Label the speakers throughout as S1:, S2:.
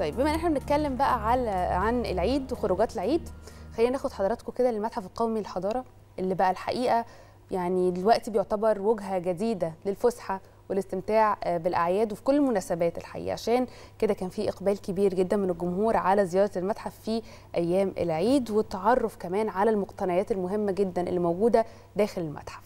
S1: طيب بما ان احنا بنتكلم بقى على عن العيد وخروجات العيد خلينا ناخد حضراتكم كده للمتحف القومي للحضاره اللي بقى الحقيقه يعني دلوقتي بيعتبر وجهه جديده للفسحه والاستمتاع بالاعياد وفي كل المناسبات الحقيقه عشان كده كان في اقبال كبير جدا من الجمهور على زياره المتحف في ايام العيد والتعرف كمان على المقتنيات المهمه جدا اللي موجوده داخل المتحف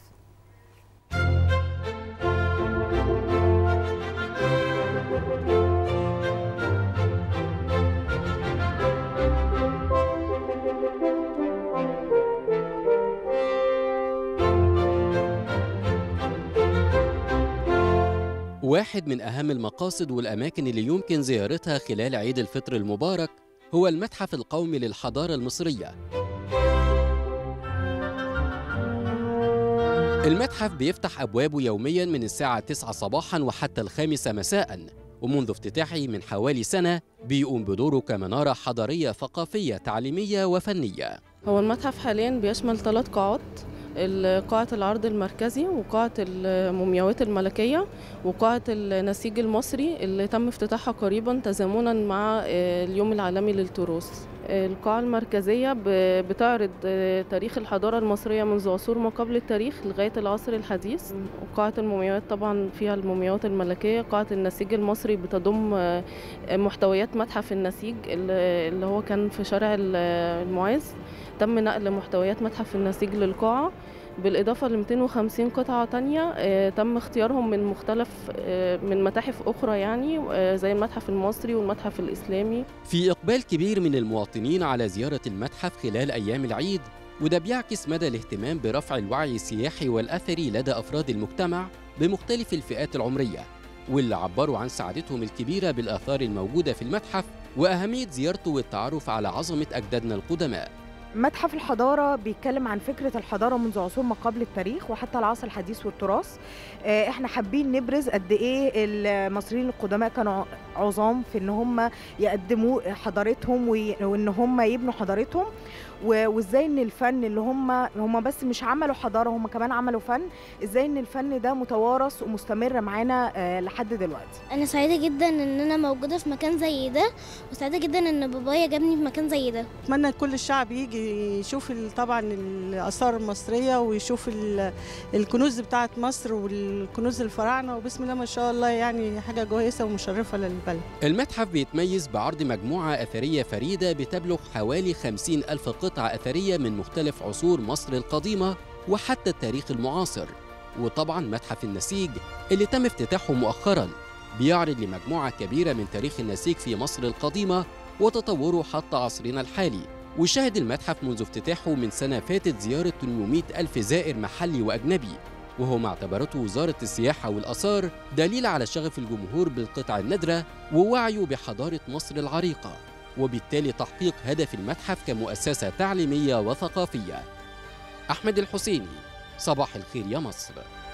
S2: واحد من أهم المقاصد والأماكن اللي يمكن زيارتها خلال عيد الفطر المبارك هو المتحف القومي للحضارة المصرية. المتحف بيفتح أبوابه يومياً من الساعة 9 صباحاً وحتى الخامسة مساءً، ومنذ افتتاحه من حوالي سنة بيقوم بدوره كمنارة حضارية ثقافية تعليمية وفنية.
S3: هو المتحف حالياً بيشمل ثلاث قاعات قاعة العرض المركزي وقاعة المومياوات الملكية وقاعة النسيج المصري اللي تم افتتاحها قريبا تزامنا مع اليوم العالمي للتراث القاعة المركزية بتعرض تاريخ الحضارة المصرية منذ عصور ما قبل التاريخ لغاية العصر الحديث وقاعة المومياوات طبعا فيها المومياوات الملكية قاعة النسيج المصري بتضم محتويات متحف النسيج اللي هو كان في شارع المعز تم نقل محتويات متحف النسيج للقاعة بالإضافة ل 250 قطعة تانية تم اختيارهم من مختلف من متاحف أخرى يعني زي المتحف المصري والمتحف الإسلامي
S2: في إقبال كبير من المواطنين على زيارة المتحف خلال أيام العيد وده بيعكس مدى الاهتمام برفع الوعي السياحي والأثري لدى أفراد المجتمع بمختلف الفئات العمرية واللي عبروا عن سعادتهم الكبيرة بالآثار الموجودة في المتحف وأهمية زيارته والتعرف على عظمة أجدادنا القدماء
S4: متحف الحضارة بيتكلم عن فكرة الحضارة منذ عصور ما قبل التاريخ وحتى العصر الحديث والتراث احنا حابين نبرز قد ايه المصريين القدماء كانوا عظام في ان هم يقدموا حضارتهم وان هم يبنوا حضارتهم وازاي ان الفن اللي هم هم بس مش عملوا حضاره هم كمان عملوا فن ازاي ان الفن ده متوارث ومستمر معانا لحد دلوقتي
S5: انا سعيده جدا ان انا موجوده في مكان زي ده وسعيده جدا ان بابايا جابني في مكان زي ده
S6: اتمنى كل الشعب يجي يشوف طبعا الاثار المصريه ويشوف الكنوز بتاعه مصر والكنوز الفراعنه وبسم الله ما شاء الله يعني حاجه كويسه ومشرفه للبلد
S2: المتحف بيتميز بعرض مجموعه اثريه فريده بتبلغ حوالي 50 ألف قطعة أثرية من مختلف عصور مصر القديمة وحتى التاريخ المعاصر وطبعا متحف النسيج اللي تم افتتاحه مؤخرا بيعرض لمجموعة كبيرة من تاريخ النسيج في مصر القديمة وتطوره حتى عصرنا الحالي وشهد المتحف منذ افتتاحه من سنة فاتت زيارة 800 ألف زائر محلي وأجنبي وهو ما اعتبرته وزارة السياحة والآثار دليل على شغف الجمهور بالقطع النادرة ووعيه بحضارة مصر العريقة وبالتالي تحقيق هدف المتحف كمؤسسة تعليمية وثقافية أحمد الحسيني صباح الخير يا مصر